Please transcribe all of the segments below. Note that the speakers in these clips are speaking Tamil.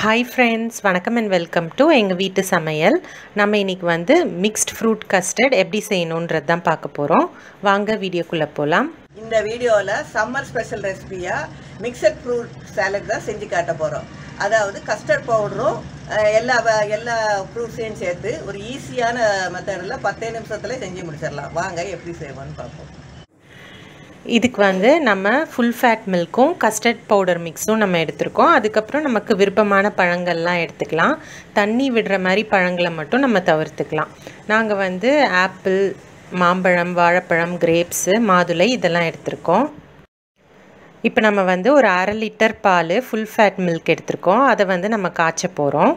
ஹாய் ஃப்ரெண்ட்ஸ் வணக்கம் அண்ட் வெல்கம் டு எங்கள் வீட்டு சமையல் நம்ம இன்றைக்கி வந்து மிக்ஸ்ட் ஃப்ரூட் கஸ்டர்ட் எப்படி செய்யணுன்றது தான் பார்க்க போகிறோம் வாங்க வீடியோக்குள்ளே போகலாம் இந்த வீடியோவில் சம்மர் ஸ்பெஷல் ரெசிபியாக மிக்சட் ஃப்ரூட் சாலட் தான் செஞ்சு காட்ட போகிறோம் அதாவது கஸ்டர்ட் பவுடரும் அஹ், எல்லா வ- எல்லா ஃப்ரூட்ஸையும் சேர்த்து ஒரு ஈஸியான மெத்தடில் பத்தே நிமிஷத்தில் செஞ்சு முடிச்சிடலாம் வாங்க எப்படி செய்வோன்னு பார்ப்போம் இதுக்கு வந்து நம்ம ஃபுல் ஃபேட் மில்க்கும் கஸ்டர்ட் பவுடர் மிக்ஸும் நம்ம எடுத்திருக்கோம் அதுக்கப்புறம் நமக்கு விருப்பமான பழங்கள்லாம் எடுத்துக்கலாம் தண்ணி விடுற மாதிரி பழங்களை மட்டும் நம்ம தவிர்த்துக்கலாம் நாங்கள் வந்து ஆப்பிள் மாம்பழம் வாழைப்பழம் கிரேப்ஸு மாதுளை இதெல்லாம் எடுத்திருக்கோம் இப்போ நம்ம வந்து ஒரு அரை லிட்டர் பால் ஃபுல் ஃபேட் மில்க் எடுத்திருக்கோம் அதை வந்து நம்ம காய்ச்ச போகிறோம்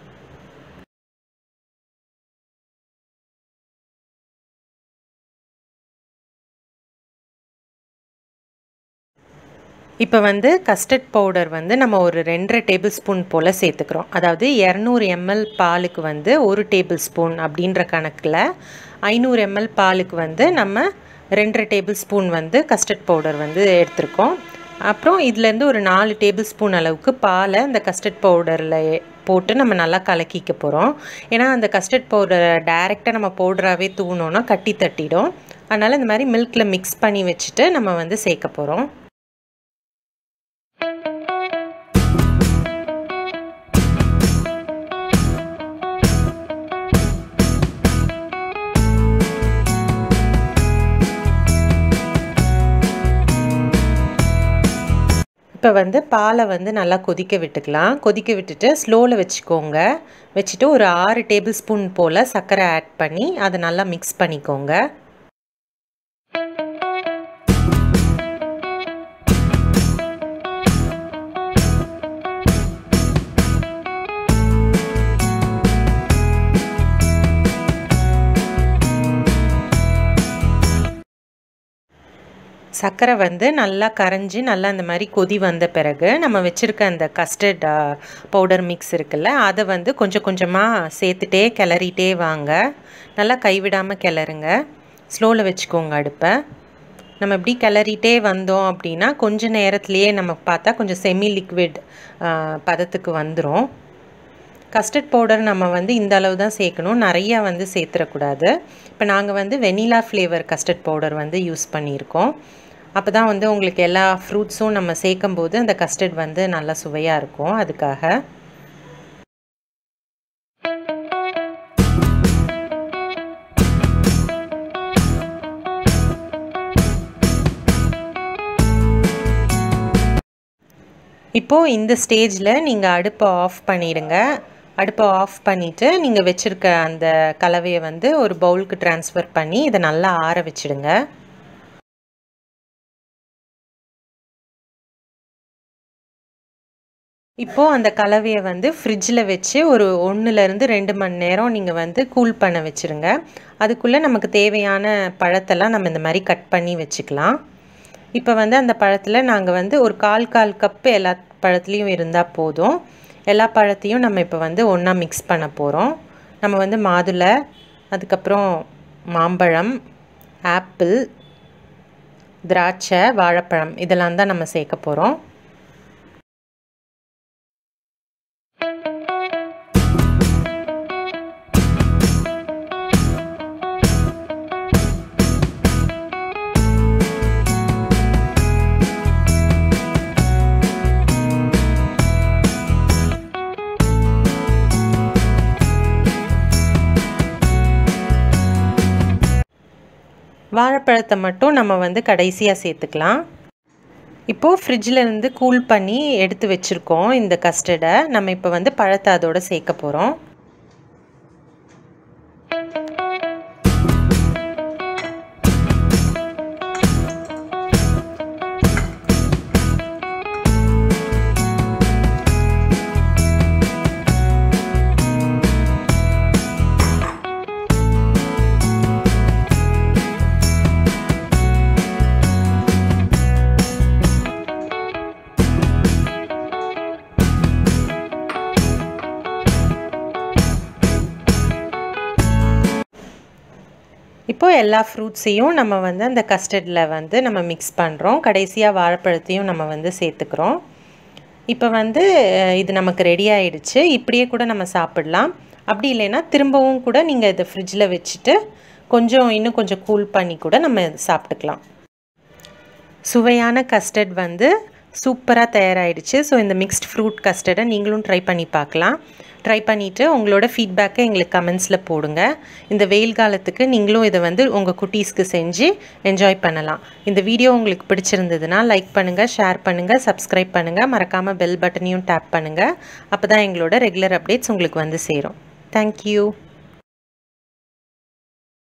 இப்போ வந்து கஸ்டர்ட் பவுடர் வந்து நம்ம ஒரு ரெண்டரை டேபிள் ஸ்பூன் போல் சேர்த்துக்கிறோம் அதாவது இரநூறு எம்எல் பாலுக்கு வந்து ஒரு டேபிள் ஸ்பூன் அப்படின்ற கணக்கில் ஐநூறு எம்எல் பாலுக்கு வந்து நம்ம ரெண்டரை டேபிள் ஸ்பூன் வந்து கஸ்டர்ட் பவுடர் வந்து எடுத்திருக்கோம் அப்புறம் இதுலேருந்து ஒரு நாலு டேபிள் ஸ்பூன் அளவுக்கு பாலை இந்த கஸ்டர்ட் பவுடரில் போட்டு நம்ம நல்லா கலக்கிக்க போகிறோம் ஏன்னா அந்த கஸ்டர்ட் பவுடரை டைரெக்டாக நம்ம பவுடராகவே தூணோன்னா கட்டி தட்டிடும் அதனால் இந்த மாதிரி மில்கில் மிக்ஸ் பண்ணி வச்சுட்டு நம்ம வந்து சேர்க்க போகிறோம் இப்போ வந்து பாலை வந்து நல்லா கொதிக்க விட்டுக்கலாம் கொதிக்க விட்டுட்டு ஸ்லோவில் வச்சுக்கோங்க வச்சுட்டு ஒரு ஆறு டேபிள் ஸ்பூன் போல் சர்க்கரை ஆட் பண்ணி அதை நல்லா மிக்ஸ் பண்ணிக்கோங்க சர்க்கரை வந்து நல்லா கரைஞ்சி நல்லா அந்த மாதிரி கொதி வந்த பிறகு நம்ம வச்சுருக்க அந்த கஸ்டர்ட் பவுடர் மிக்ஸ் இருக்குல்ல அதை வந்து கொஞ்சம் கொஞ்சமாக சேர்த்துட்டே கிளறிட்டே வாங்க நல்லா கைவிடாமல் கிளறுங்க ஸ்லோவில் வச்சுக்கோங்க அடுப்பை நம்ம இப்படி கிளறிட்டே வந்தோம் அப்படின்னா கொஞ்ச நேரத்துலையே நம்ம பார்த்தா கொஞ்சம் செமி லிக்விட் பதத்துக்கு வந்துடும் கஸ்டர்ட் பவுடர் நம்ம வந்து இந்த அளவு தான் சேர்க்கணும் நிறையா வந்து சேர்த்துடக்கூடாது இப்போ நாங்கள் வந்து வெனிலா ஃப்ளேவர் கஸ்டர்ட் பவுடர் வந்து யூஸ் பண்ணியிருக்கோம் அப்போ தான் வந்து உங்களுக்கு எல்லா ஃப்ரூட்ஸும் நம்ம சேர்க்கும் போது அந்த கஸ்டர்ட் வந்து நல்லா சுவையாக இருக்கும் அதுக்காக இப்போது இந்த ஸ்டேஜில் நீங்கள் அடுப்பை ஆஃப் பண்ணிடுங்க அடுப்பை ஆஃப் பண்ணிவிட்டு நீங்கள் வச்சுருக்க அந்த கலவையை வந்து ஒரு பவுலுக்கு ட்ரான்ஸ்ஃபர் பண்ணி இதை நல்லா ஆற வச்சிடுங்க இப்போது அந்த கலவையை வந்து ஃப்ரிட்ஜில் வச்சு ஒரு ஒன்றுலேருந்து ரெண்டு மணி நேரம் நீங்கள் வந்து கூல் பண்ண வச்சுருங்க அதுக்குள்ளே நமக்கு தேவையான பழத்தெல்லாம் நம்ம இந்த மாதிரி கட் பண்ணி வச்சுக்கலாம் இப்போ வந்து அந்த பழத்தில் நாங்கள் வந்து ஒரு கால் கால் கப்பு எல்லா பழத்துலேயும் இருந்தால் போதும் எல்லா பழத்தையும் நம்ம இப்போ வந்து ஒன்றா மிக்ஸ் பண்ண போகிறோம் நம்ம வந்து மாதுளை அதுக்கப்புறம் மாம்பழம் ஆப்பிள் திராட்சை வாழைப்பழம் இதெல்லாம் தான் நம்ம சேர்க்க போகிறோம் வாழைப்பழத்தை மட்டும் நம்ம வந்து கடைசியாக சேர்த்துக்கலாம் இப்போது ஃப்ரிட்ஜில் இருந்து கூல் பண்ணி எடுத்து வச்சுருக்கோம் இந்த கஸ்டர்டை நம்ம இப்போ வந்து பழத்தை அதோட சேர்க்க போகிறோம் இப்போது எல்லா ஃப்ரூட்ஸையும் நம்ம வந்து அந்த கஸ்டர்டில் வந்து நம்ம மிக்ஸ் பண்ணுறோம் கடைசியாக வாழைப்பழத்தையும் நம்ம வந்து சேர்த்துக்கிறோம் இப்போ வந்து அஹ், இது நமக்கு ரெடி ஆயிடுச்சு இப்படியே கூட நம்ம சாப்பிடலாம் அப்படி இல்லைன்னா திரும்பவும் கூட நீங்கள் இதை ஃப்ரிட்ஜில் வச்சுட்டு கொஞ்சம் இன்னும் கொஞ்சம் கூல் பண்ணி கூட நம்ம சாப்பிட்டுக்கலாம் சுவையான கஸ்டர்ட் வந்து சூப்பராக தயாராகிடுச்சு ஸோ இந்த மிக்ஸ்ட் ஃப்ரூட் கஸ்டர்டை நீங்களும் ட்ரை பண்ணி பார்க்கலாம் ட்ரை பண்ணிவிட்டு உங்களோட ஃபீட்பேக்கை எங்களுக்கு கமெண்ட்ஸில் போடுங்க இந்த வெயில் காலத்துக்கு நீங்களும் இதை வந்து உங்கள் குட்டீஸ்க்கு செஞ்சு என்ஜாய் பண்ணலாம் இந்த வீடியோ உங்களுக்கு பிடிச்சிருந்ததுன்னா லைக் பண்ணுங்கள் ஷேர் பண்ணுங்கள் சப்ஸ்கிரைப் பண்ணுங்கள் மறக்காமல் பெல் பட்டனையும் டேப் பண்ணுங்கள் அப்போ தான் எங்களோட ரெகுலர் அப்டேட்ஸ் உங்களுக்கு வந்து சேரும் தேங்க்யூ